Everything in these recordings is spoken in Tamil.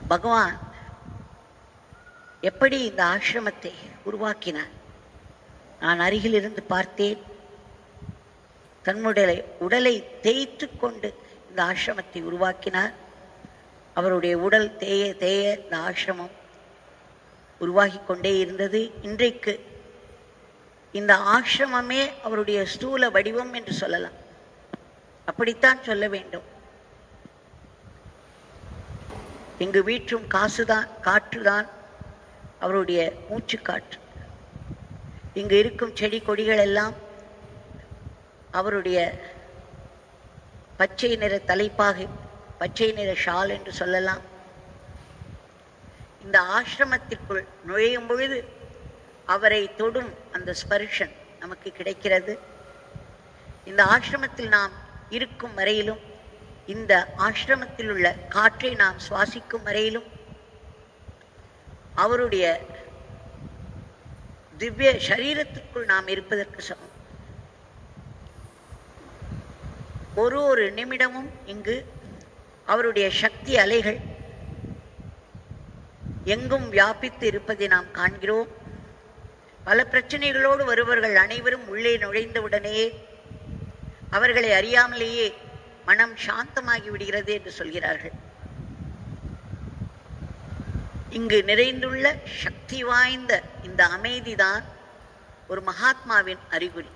பகவான் எப்படி இந்த ஆசிரமத்தை உருவாக்கினார் நான் அருகில் இருந்து பார்த்தேன் தன்னுடைய உடலை தேய்த்து கொண்டு இந்த ஆசிரமத்தை உருவாக்கினார் அவருடைய உடல் தேய தேய இந்த ஆசிரமம் உருவாகி கொண்டே இருந்தது இன்றைக்கு இந்த ஆசிரமமே அவருடைய ஸ்தூல வடிவம் என்று சொல்லலாம் அப்படித்தான் சொல்ல வேண்டும் இங்கு வீற்றும் காசுதான் காற்றுதான் அவருடைய மூச்சு காற்று இங்கு இருக்கும் செடி கொடிகள் எல்லாம் அவருடைய பச்சை நிற தலைப்பாகை பச்சை நிற ஷால் என்று சொல்லலாம் இந்த ஆசிரமத்திற்குள் நுழையும் பொழுது அவரை தொடும் அந்த ஸ்பர்ஷன் நமக்கு கிடைக்கிறது இந்த ஆசிரமத்தில் நாம் இருக்கும் வரையிலும் இந்த ஆசிரமத்தில் உள்ள காற்றை நாம் சுவாசிக்கும் வரையிலும் அவருடைய திவ்ய சரீரத்திற்குள் நாம் இருப்பதற்கு சமம் ஒரு ஒரு நிமிடமும் இங்கு அவருடைய சக்தி அலைகள் எங்கும் வியாபித்து இருப்பதை நாம் காண்கிறோம் பல பிரச்சனைகளோடு வருபவர்கள் அனைவரும் உள்ளே நுழைந்தவுடனேயே அவர்களை அறியாமலேயே மனம் சாந்தமாகி விடுகிறது என்று சொல்கிறார்கள் இங்கு நிறைந்துள்ள சக்தி வாய்ந்த இந்த அமைதிதான் ஒரு மகாத்மாவின் அறிகுறி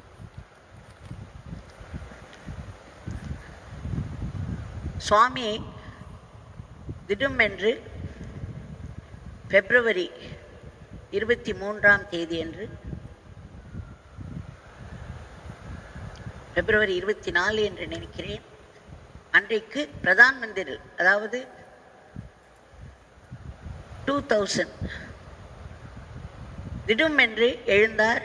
சுவாமி திடுமென்று பிப்ரவரி இருபத்தி மூன்றாம் தேதி அன்று பிப்ரவரி இருபத்தி நாலு என்று நினைக்கிறேன் அன்றைக்கு பிரதான் மந்திரில் அதாவது டூ தௌசண்ட் திடும் என்று எழுந்தார்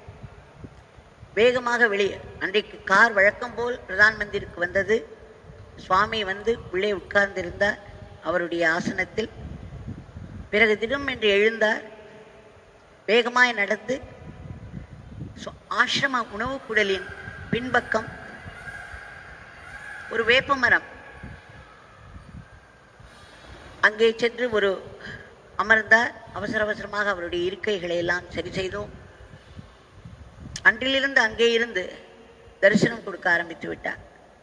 வேகமாக வெளியே அன்றைக்கு கார் வழக்கம் போல் பிரதான் மந்திருக்கு வந்தது சுவாமி வந்து உள்ளே உட்கார்ந்திருந்தார் அவருடைய ஆசனத்தில் பிறகு திடும் என்று எழுந்தார் வேகமாய் நடந்து சு- ஆசிரம உணவு குடலின் பின்பக்கம் ஒரு வேப்பமரம் அங்கே சென்று ஒரு அமர்ந்தார் அவசர அவசரமாக அவருடைய இருக்கைகளை எல்லாம் சரி செய்தோம் அன்றிலிருந்து அங்கே இருந்து தரிசனம் கொடுக்க ஆரம்பித்து விட்டார்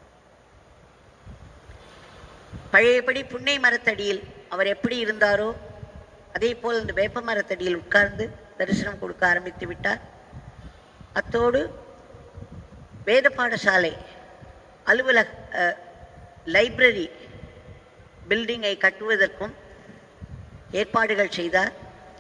பழையபடி புன்னை மரத்தடியில் அவர் எப்படி இருந்தாரோ அதே போல் இந்த வேப்ப மரத்தடியில் உட்கார்ந்து தரிசனம் கொடுக்க ஆரம்பித்து விட்டார் அத்தோடு வேத பாடசாலை அலுவலக அஹ், லைப்ரரி பில்டிங்கை கட்டுவதற்கும் ஏற்பாடுகள் செய்தார்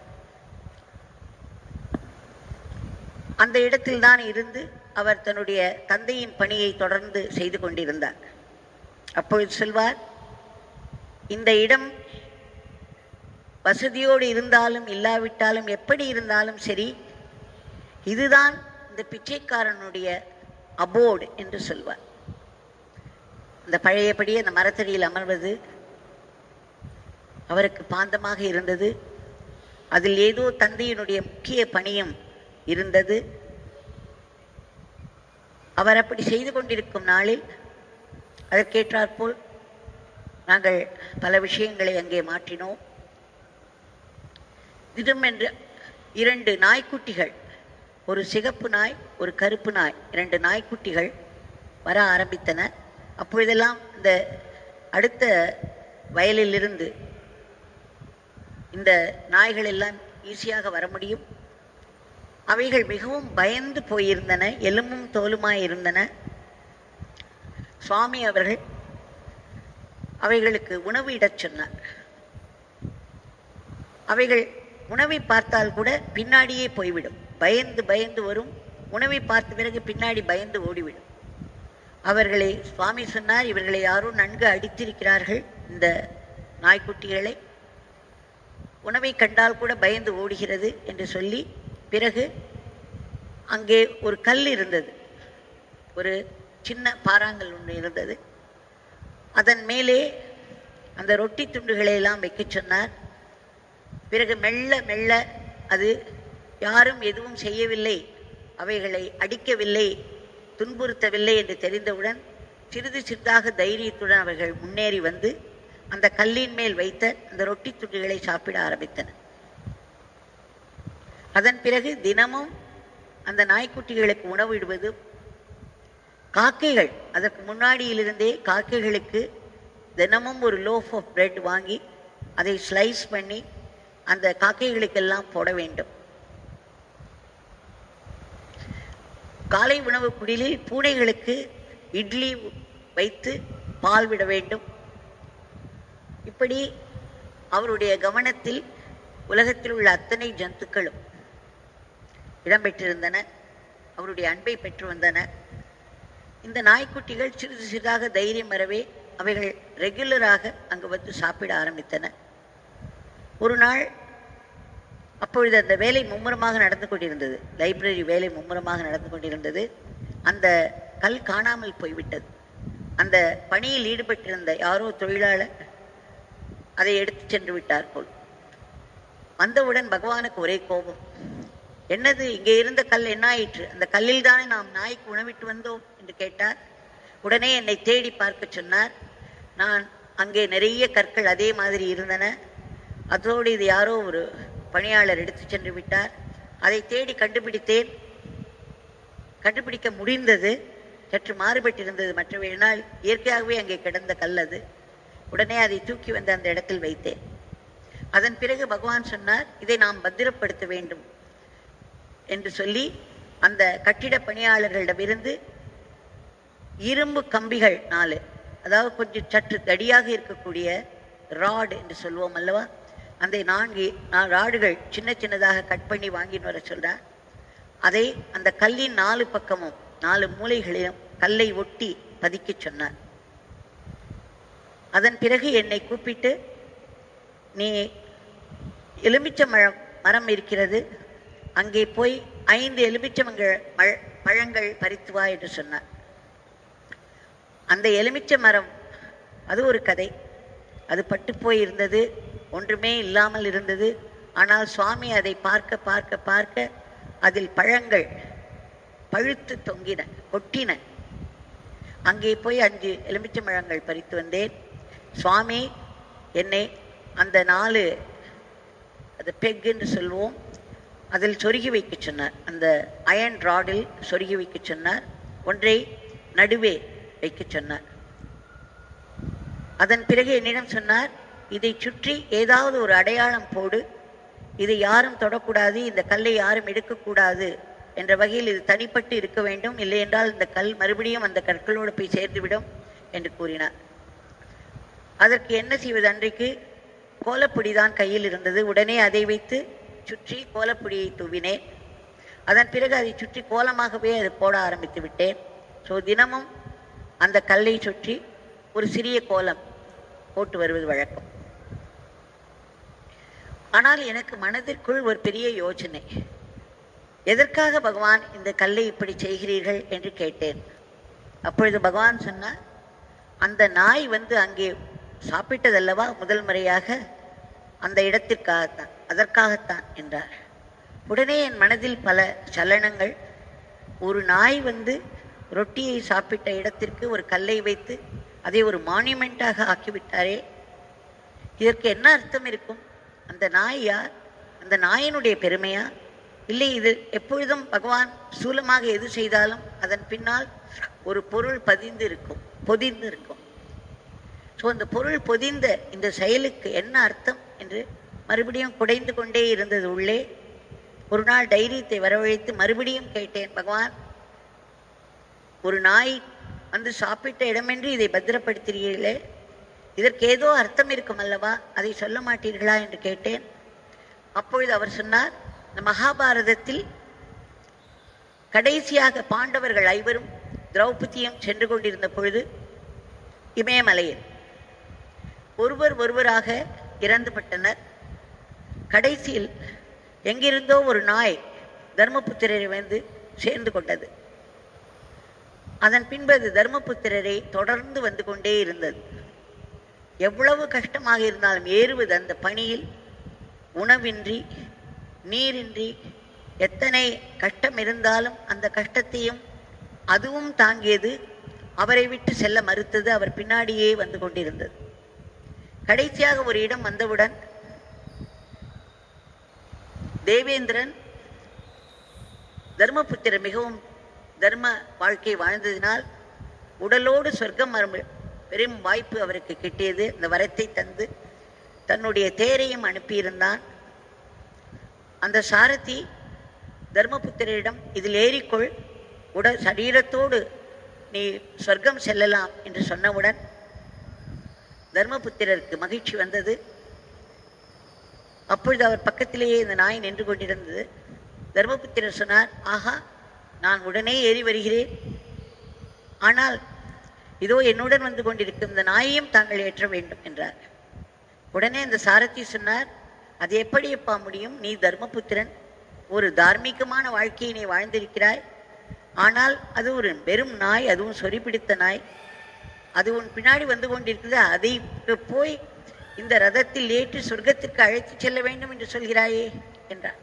அந்த இடத்தில்தான் இருந்து அவர் தன்னுடைய தந்தையின் பணியை தொடர்ந்து செய்து கொண்டிருந்தார் அப்பொழுது சொல்வார் இந்த இடம் வசதியோடு இருந்தாலும் இல்லாவிட்டாலும் எப்படி இருந்தாலும் சரி இதுதான் இந்த பிச்சைக்காரனுடைய அபோர்டு என்று சொல்வார் இந்த பழையபடி அந்த மரத்தடியில் அமர்வது அவருக்கு பாந்தமாக இருந்தது அதில் ஏதோ தந்தையினுடைய முக்கிய பணியும் இருந்தது அவர் அப்படி செய்து கொண்டிருக்கும் நாளில் அதற்கேற்றாற்போல் நாங்கள் பல விஷயங்களை அங்கே மாற்றினோம் திடுமென்று இரண்டு நாய்க்குட்டிகள் ஒரு சிகப்பு நாய் ஒரு கருப்பு நாய் இரண்டு நாய்க்குட்டிகள் வர ஆரம்பித்தன அப்பொழுதெல்லாம் இந்த அடுத்த வயலிலிருந்து இந்த நாய்கள் எல்லாம் ஈஸியாக வர முடியும் அவைகள் மிகவும் பயந்து போயிருந்தன எலும்பும் தோலுமாய் இருந்தன சுவாமி அவர்கள் அவைகளுக்கு உணவு இடச் சொன்னார் அவைகள் உணவை பார்த்தால் கூட பின்னாடியே போய்விடும் பயந்து பயந்து வரும் உணவை பார்த்த பிறகு பின்னாடி பயந்து ஓடிவிடும் அவர்களை சுவாமி சொன்னார் இவர்களை யாரோ நன்கு அடித்திருக்கிறார்கள் இந்த நாய்க்குட்டிகளை உணவை கண்டால் கூட பயந்து ஓடுகிறது என்று சொல்லி பிறகு அங்கே ஒரு கல் இருந்தது ஒரு சின்ன பாறாங்கல் ஒன்று இருந்தது அதன் மேலே அந்த ரொட்டி துண்டுகளை எல்லாம் வைக்கச் சொன்னார் பிறகு மெல்ல மெல்ல அது யாரும் எதுவும் செய்யவில்லை அவைகளை அடிக்கவில்லை துன்புறுத்தவில்லை என்று தெரிந்தவுடன் சிறிது சிறிதாக தைரியத்துடன் அவர்கள் முன்னேறி வந்து அந்த கல்லின் மேல் வைத்த அந்த ரொட்டி துண்டுகளை சாப்பிட ஆரம்பித்தன அதன் பிறகு தினமும் அந்த நாய்க்குட்டிகளுக்கு உணவிடுவது காக்கைகள் அதற்கு முன்னாடியிலிருந்தே காக்கைகளுக்கு தினமும் ஒரு லோஃப் ஆஃப் பிரெட் வாங்கி அதை ஸ்லைஸ் பண்ணி அந்த காக்கைகளுக்கெல்லாம் போட வேண்டும் காலை உணவு குடிலில் பூனைகளுக்கு இட்லி வைத்து பால் விட வேண்டும் இப்படி அவருடைய கவனத்தில் உலகத்தில் உள்ள அத்தனை ஜந்துக்களும் இடம்பெற்றிருந்தன அவருடைய அன்பை பெற்று வந்தன இந்த நாய்க்குட்டிகள் சிறிது சிறிதாக தைரியம் வரவே அவைகள் ரெகுலராக அங்கு வந்து சாப்பிட ஆரம்பித்தன ஒரு நாள் அப்பொழுது அந்த வேலை மும்முரமாக நடந்து கொண்டிருந்தது லைப்ரரி வேலை மும்முரமாக நடந்து கொண்டிருந்தது அந்த கல் காணாமல் போய்விட்டது அந்த பணியில் ஈடுபட்டிருந்த யாரோ தொழிலாளர் அதை எடுத்து சென்று விட்டார் போல் வந்தவுடன் பகவானுக்கு ஒரே கோபம் என்னது இங்கே இருந்த கல் என்ன ஆயிற்று அந்த கல்லில் தானே நாம் நாய்க்கு உணவிட்டு வந்தோம் என்று கேட்டார் உடனே என்னை தேடி பார்க்க சொன்னார் நான் அங்கே நிறைய கற்கள் அதே மாதிரி இருந்தன அதோடு இது யாரோ ஒரு பணியாளர் எடுத்து சென்று விட்டார் அதை தேடி கண்டுபிடித்தேன் கண்டுபிடிக்க முடிந்தது சற்று மாறுபட்டிருந்தது மற்றவையினால் இயற்கையாகவே அங்கே கிடந்த கல் அது உடனே அதை தூக்கி வந்து அந்த இடத்தில் வைத்தேன் அதன் பிறகு பகவான் சொன்னார் இதை நாம் பத்திரப்படுத்த வேண்டும் என்று சொல்லி அந்த கட்டிட பணியாளர்களிடமிருந்து இரும்பு கம்பிகள் நாலு அதாவது கொஞ்சம் சற்று தடியாக இருக்கக்கூடிய ராட் என்று சொல்வோம் அல்லவா அந்த நான்கு நா- ராடுகள் சின்ன சின்னதாக கட் பண்ணி வாங்கின்னு வர சொல்றார் அதை அந்த கல்லின் நாலு பக்கமும் நாலு மூலைகளிலும் கல்லை ஒட்டி பதிக்கச் சொன்னார் அதன் பிறகு என்னை கூப்பிட்டு நீ எலுமிச்சை மரம் மரம் இருக்கிறது அங்கே போய் ஐந்து எலுமிச்சமங்கள் மழ- பழங்கள் பறித்து வா என்று சொன்னார் அந்த எலுமிச்சை மரம் அது ஒரு கதை அது பட்டு போய் இருந்தது ஒன்றுமே இல்லாமல் இருந்தது ஆனால் சுவாமி அதை பார்க்க பார்க்க பார்க்க அதில் பழங்கள் பழுத்து தொங்கின கொட்டின அங்கே போய் அஞ்சு எலுமிச்சை பழங்கள் பறித்து வந்தேன் சுவாமி என்னை அந்த நாலு அது பெக் என்று சொல்வோம் அதில் சொருகி வைக்க சொன்னார் அந்த அயன் ராடில் சொருகி வைக்க சொன்னார் ஒன்றை நடுவே வைக்க சொன்னார் அதன் பிறகு என்னிடம் சொன்னார் இதை சுற்றி ஏதாவது ஒரு அடையாளம் போடு இதை யாரும் தொடக்கூடாது இந்த கல்லை யாரும் எடுக்கக்கூடாது என்ற வகையில் இது தனிப்பட்டு இருக்க வேண்டும் இல்லை என்றால் இந்த கல் மறுபடியும் அந்த கற்களோடு போய் சேர்ந்துவிடும் என்று கூறினார் அதற்கு என்ன செய்வது அன்றைக்கு கோலப்பொடி தான் கையில் இருந்தது உடனே அதை வைத்து சுற்றி கோலப்பொடியை தூவினேன் அதன் பிறகு அதை சுற்றி கோலமாகவே அதை போட ஆரம்பித்து விட்டேன் ஸோ தினமும் அந்த கல்லை சுற்றி ஒரு சிறிய கோலம் போட்டு வருவது வழக்கம் ஆனால் எனக்கு மனதிற்குள் ஒரு பெரிய யோசனை எதற்காக பகவான் இந்த கல்லை இப்படி செய்கிறீர்கள் என்று கேட்டேன் அப்பொழுது பகவான் சொன்னார் அந்த நாய் வந்து அங்கே சாப்பிட்டதல்லவா முதல் முறையாக அந்த இடத்திற்காகத்தான் அதற்காகத்தான் என்றார் உடனே என் மனதில் பல சலனங்கள் ஒரு நாய் வந்து ரொட்டியை சாப்பிட்ட இடத்திற்கு ஒரு கல்லை வைத்து அதை ஒரு மான்யூமெண்ட்டாக ஆக்கிவிட்டாரே இதற்கு என்ன அர்த்தம் இருக்கும் அந்த நாய் யார் அந்த நாயினுடைய பெருமையா இல்லை இது எப்பொழுதும் பகவான் சூலமாக எது செய்தாலும் அதன் பின்னால் ஒரு பொருள் பதிந்து இருக்கும் பொதிந்து இருக்கும் ஸோ அந்த பொருள் பொதிந்த இந்த செயலுக்கு என்ன அர்த்தம் என்று மறுபடியும் குடைந்து கொண்டே இருந்தது உள்ளே ஒரு நாள் தைரியத்தை வரவழைத்து மறுபடியும் கேட்டேன் பகவான் ஒரு நாய் வந்து சாப்பிட்ட இடமென்று இதை பத்திரப்படுத்துகிறீர்களே இதற்கு ஏதோ அர்த்தம் இருக்கும் அல்லவா அதை சொல்ல மாட்டீர்களா என்று கேட்டேன் அப்பொழுது அவர் சொன்னார் இந்த மகாபாரதத்தில் கடைசியாக பாண்டவர்கள் ஐவரும் திரௌபதியும் சென்று கொண்டிருந்த பொழுது இமயமலையில் ஒருவர் ஒருவராக இறந்துபட்டனர் கடைசியில் எங்கிருந்தோ ஒரு நாய் தர்மபுத்திரரை வந்து சேர்ந்து கொண்டது அதன் பின்பு அது தர்மபுத்திரரை தொடர்ந்து வந்து கொண்டே இருந்தது எவ்வளவு கஷ்டமாக இருந்தாலும் ஏறுவது அந்த பணியில் உணவின்றி நீரின்றி எத்தனை கஷ்டம் இருந்தாலும் அந்த கஷ்டத்தையும் அதுவும் தாங்கியது அவரை விட்டு செல்ல மறுத்தது அவர் பின்னாடியே வந்து கொண்டிருந்தது கடைசியாக ஒரு இடம் வந்தவுடன் தேவேந்திரன் தர்மபுத்திரர் மிகவும் தர்ம வாழ்க்கை வாழ்ந்ததினால் உடலோடு சொர்க்கம் வரும் பெரும் வாய்ப்பு அவருக்கு கிட்டியது இந்த வரத்தை தந்து தன்னுடைய தேரையும் அனுப்பியிருந்தான் அந்த சாரதி தர்மபுத்திரரிடம் இதில் ஏறிக்கொள் உடல் சரீரத்தோடு நீ சொர்க்கம் செல்லலாம் என்று சொன்னவுடன் தர்மபுத்திரருக்கு மகிழ்ச்சி வந்தது அப்பொழுது அவர் பக்கத்திலேயே இந்த நாய் நின்று கொண்டிருந்தது தர்மபுத்திரர் சொன்னார் ஆஹா நான் உடனே ஏறி வருகிறேன் ஆனால் இதோ என்னுடன் வந்து கொண்டிருக்கும் இந்த நாயையும் தாங்கள் ஏற்ற வேண்டும் என்றார் உடனே அந்த சாரதி சொன்னார் அது எப்படி எப்பா முடியும் நீ தர்மபுத்திரன் ஒரு தார்மீகமான வாழ்க்கையை நீ வாழ்ந்திருக்கிறாய் ஆனால் அது ஒரு வெறும் நாய் அதுவும் சொறி பிடித்த நாய் அது உன் பின்னாடி வந்து கொண்டிருக்கிறது அதை போய் இந்த ரதத்தில் ஏற்றி சொர்க்கத்திற்கு அழைத்துச் செல்ல வேண்டும் என்று சொல்கிறாயே என்றார்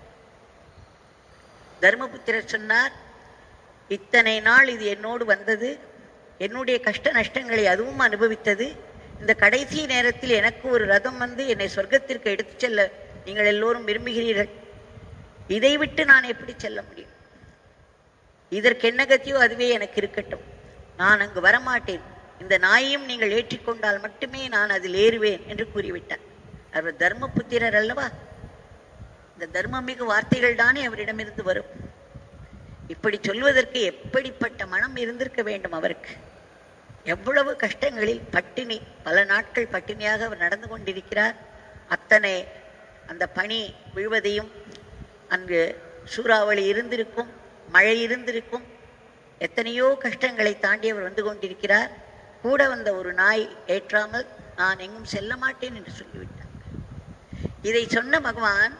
தர்மபுத்திரர் சொன்னார் இத்தனை நாள் இது என்னோடு வந்தது என்னுடைய கஷ்ட நஷ்டங்களை அதுவும் அனுபவித்தது இந்த கடைசி நேரத்தில் எனக்கு ஒரு ரதம் வந்து என்னை சொர்க்கத்திற்கு எடுத்துச் செல்ல நீங்கள் எல்லோரும் விரும்புகிறீர்கள் இதை விட்டு நான் எப்படி செல்ல முடியும் இதற்கு என்ன கத்தியோ அதுவே எனக்கு இருக்கட்டும் நான் அங்கு வரமாட்டேன் இந்த நாயையும் நீங்கள் ஏற்றிக்கொண்டால் மட்டுமே நான் அதில் ஏறுவேன் என்று கூறிவிட்டார் அவர் தர்மபுத்திரர் அல்லவா இந்த தர்மமிகு வார்த்தைகள் தானே அவரிடமிருந்து வரும் இப்படி சொல்வதற்கு எப்படிப்பட்ட மனம் இருந்திருக்க வேண்டும் அவருக்கு எவ்வளவு கஷ்டங்களில் பட்டினி பல நாட்கள் பட்டினியாக அவர் நடந்து கொண்டிருக்கிறார் அத்தனை அந்த பனி விழுவதையும் அங்கு சூறாவளி இருந்திருக்கும் மழை இருந்திருக்கும் எத்தனையோ கஷ்டங்களை தாண்டி அவர் வந்து கொண்டிருக்கிறார் கூட வந்த ஒரு நாய் ஏற்றாமல் நான் எங்கும் செல்ல மாட்டேன் என்று சொல்லிவிட்டார் இதை சொன்ன பகவான்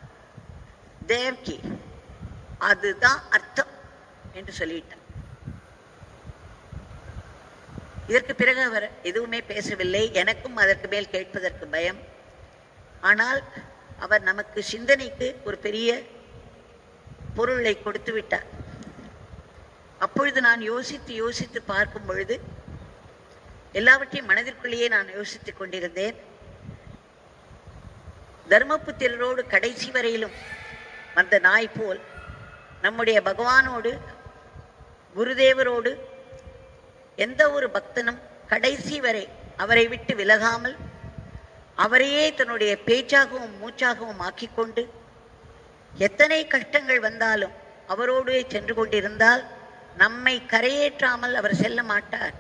தேவ்கி அதுதான் அர்த்தம் என்று சொல்லிட்டார் இதற்கு பிறகு அவர் எதுவுமே பேசவில்லை எனக்கும் அதற்கு மேல் கேட்பதற்கு பயம் ஆனால் அவர் நமக்கு சிந்தனைக்கு ஒரு பெரிய பொருளை கொடுத்து விட்டார் அப்பொழுது நான் யோசித்து யோசித்து பார்க்கும் பொழுது எல்லாவற்றையும் மனதிற்குள்ளேயே நான் யோசித்துக் கொண்டிருந்தேன் தர்மபுத்திரரோடு கடைசி வரையிலும் வந்த நாய் போல் நம்முடைய பகவானோடு குருதேவரோடு எந்த ஒரு பக்தனும் கடைசி வரை அவரை விட்டு விலகாமல் அவரையே தன்னுடைய பேச்சாகவும் மூச்சாகவும் ஆக்கிக்கொண்டு எத்தனை கஷ்டங்கள் வந்தாலும் அவரோடே சென்று கொண்டிருந்தால் நம்மை கரையேற்றாமல் அவர் செல்ல மாட்டார்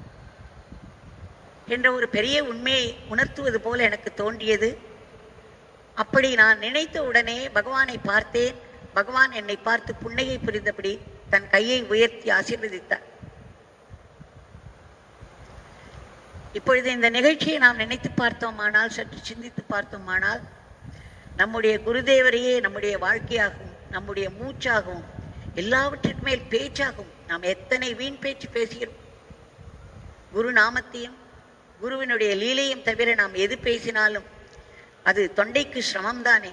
என்ற ஒரு பெரிய உண்மையை உணர்த்துவது போல எனக்கு தோன்றியது அப்படி நான் நினைத்த உடனே பகவானை பார்த்தேன் பகவான் என்னை பார்த்து புன்னகை புரிந்தபடி தன் கையை உயர்த்தி ஆசீர்வதித்தார் இப்பொழுது இந்த நிகழ்ச்சியை நாம் நினைத்து பார்த்தோமானால் சற்று சிந்தித்து பார்த்தோமானால் நம்முடைய குருதேவரையே நம்முடைய வாழ்க்கையாகவும் நம்முடைய மூச்சாகவும் எல்லாவற்றிற்கு மேல் பேச்சாகவும் நாம் எத்தனை வீண் பேச்சு பேசுகிறோம் குரு நாமத்தையும் குருவினுடைய லீலையும் தவிர நாம் எது பேசினாலும் அது தொண்டைக்கு சிரமம்தானே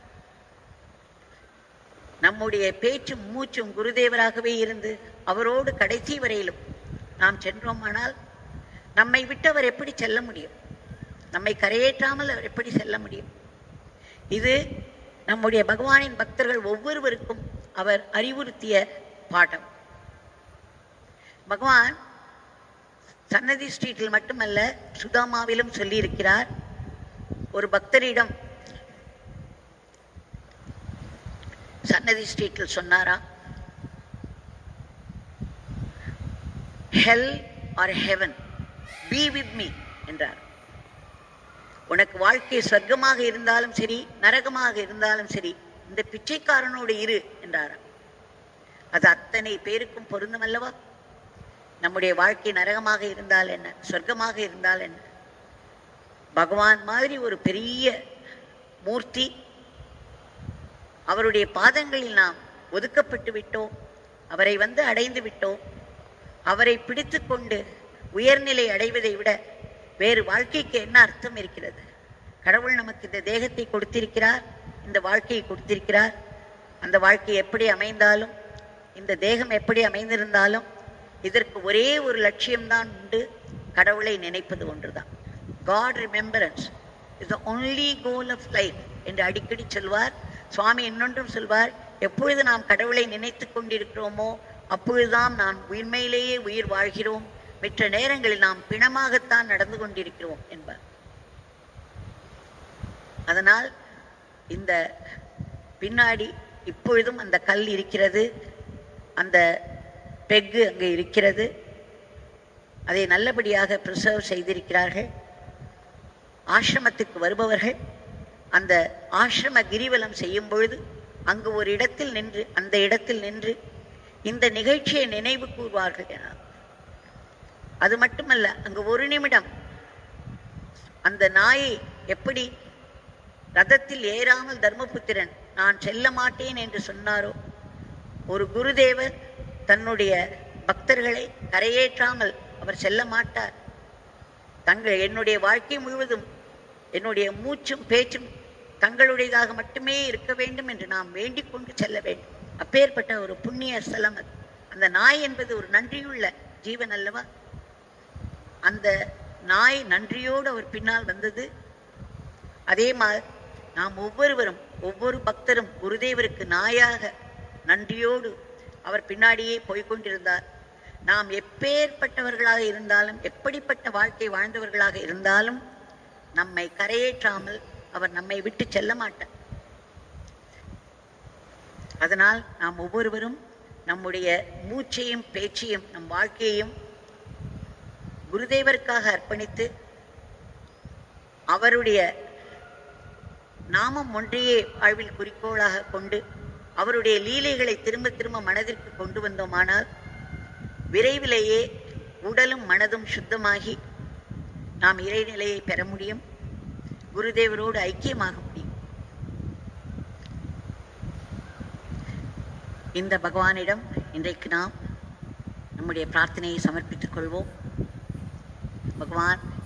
நம்முடைய பேச்சும் மூச்சும் குருதேவராகவே இருந்து அவரோடு கடைசி வரையிலும் நாம் சென்றோமானால் நம்மை விட்டு அவர் எப்படி செல்ல முடியும் நம்மை கரையேற்றாமல் அவர் எப்படி செல்ல முடியும் இது நம்முடைய பகவானின் பக்தர்கள் ஒவ்வொருவருக்கும் அவர் அறிவுறுத்திய பாடம் பகவான் சன்னதி ஸ்ட்ரீட்டில் மட்டுமல்ல சுதாமாவிலும் சொல்லியிருக்கிறார் ஒரு பக்தரிடம் சன்னதி ஸ்ட்ரீட்டில் சொன்னாரா hell or heaven be with me என்றார் உனக்கு வாழ்க்கை சொர்க்கமாக இருந்தாலும் சரி நரகமாக இருந்தாலும் சரி இந்த பிச்சைக்காரனோடு இரு என்றாராம் அது அத்தனை பேருக்கும் பொருந்தும் அல்லவா நம்முடைய வாழ்க்கை நரகமாக இருந்தால் என்ன சொர்க்கமாக இருந்தால் என்ன பகவான் மாதிரி ஒரு பெரிய மூர்த்தி அவருடைய பாதங்களில் நாம் ஒதுக்கப்பட்டு விட்டோம் அவரை வந்து அடைந்து விட்டோம் அவரை பிடித்து கொண்டு உயர்நிலை அடைவதை விட வேறு வாழ்க்கைக்கு என்ன அர்த்தம் இருக்கிறது கடவுள் நமக்கு இந்த தேகத்தை கொடுத்திருக்கிறார் இந்த வாழ்க்கையை கொடுத்திருக்கிறார் அந்த வாழ்க்கை எப்படி அமைந்தாலும் இந்த தேகம் எப்படி அமைந்திருந்தாலும் இதற்கு ஒரே ஒரு லட்சியம்தான் உண்டு கடவுளை நினைப்பது ஒன்றுதான் God remembrance is the only goal of life என்று அடிக்கடி சொல்வார் சுவாமி இன்னொன்றும் சொல்வார் எப்பொழுது நாம் கடவுளை நினைத்துக் கொண்டிருக்கிறோமோ அப்பொழுதுதான் நாம் உண்மையிலேயே உயிர் வாழ்கிறோம் மற்ற நேரங்களில் நாம் பிணமாகத்தான் நடந்து கொண்டிருக்கிறோம் என்பார் அதனால் இந்த பின்னாடி இப்பொழுதும் அந்த கல் இருக்கிறது அந்த பெக்கு அங்கே இருக்கிறது அதை நல்லபடியாக ப்ரிசர்வ் செய்திருக்கிறார்கள் ஆசிரமத்துக்கு வருபவர்கள் அந்த ஆசிரம கிரிவலம் செய்யும் பொழுது அங்கு ஒரு இடத்தில் நின்று அந்த இடத்தில் நின்று இந்த நிகழ்ச்சியை நினைவு கூர்வார்கள் என அது மட்டுமல்ல அங்கு ஒரு நிமிடம் அந்த நாயை எப்படி ரதத்தில் ஏறாமல் தர்மபுத்திரன் நான் செல்ல மாட்டேன் என்று சொன்னாரோ ஒரு குருதேவர் தன்னுடைய பக்தர்களை கரையேற்றாமல் அவர் செல்ல மாட்டார் தங்கள் என்னுடைய வாழ்க்கை முழுவதும் என்னுடைய மூச்சும் பேச்சும் தங்களுடையதாக மட்டுமே இருக்க வேண்டும் என்று நாம் வேண்டிக் கொண்டு செல்ல வேண்டும் அப்பேற்பட்ட ஒரு புண்ணிய ஸ்தலம் அது அந்த நாய் என்பது ஒரு நன்றியுள்ள ஜீவன் அல்லவா அந்த நாய் நன்றியோடு அவர் பின்னால் வந்தது அதே மாதிரி நாம் ஒவ்வொருவரும் ஒவ்வொரு பக்தரும் குருதேவருக்கு நாயாக நன்றியோடு அவர் பின்னாடியே போய்க் கொண்டிருந்தார் நாம் எப்பேற்பட்டவர்களாக இருந்தாலும் எப்படிப்பட்ட வாழ்க்கை வாழ்ந்தவர்களாக இருந்தாலும் நம்மை கரையேற்றாமல் அவர் நம்மை விட்டு செல்ல மாட்டார் அதனால் நாம் ஒவ்வொருவரும் நம்முடைய மூச்சையும் பேச்சையும் நம் வாழ்க்கையையும் குருதேவருக்காக அர்ப்பணித்து அவருடைய நாமம் ஒன்றையே வாழ்வில் குறிக்கோளாக கொண்டு அவருடைய லீலைகளை திரும்ப திரும்ப மனதிற்கு கொண்டு வந்தோமானால் விரைவிலேயே உடலும் மனதும் சுத்தமாகி நாம் இறைநிலையை பெற முடியும் குருதேவரோடு ஐக்கியமாக முடியும் இந்த பகவானிடம் இன்றைக்கு நாம் நம்முடைய பிரார்த்தனையை சமர்ப்பித்துக் கொள்வோம் பகவான்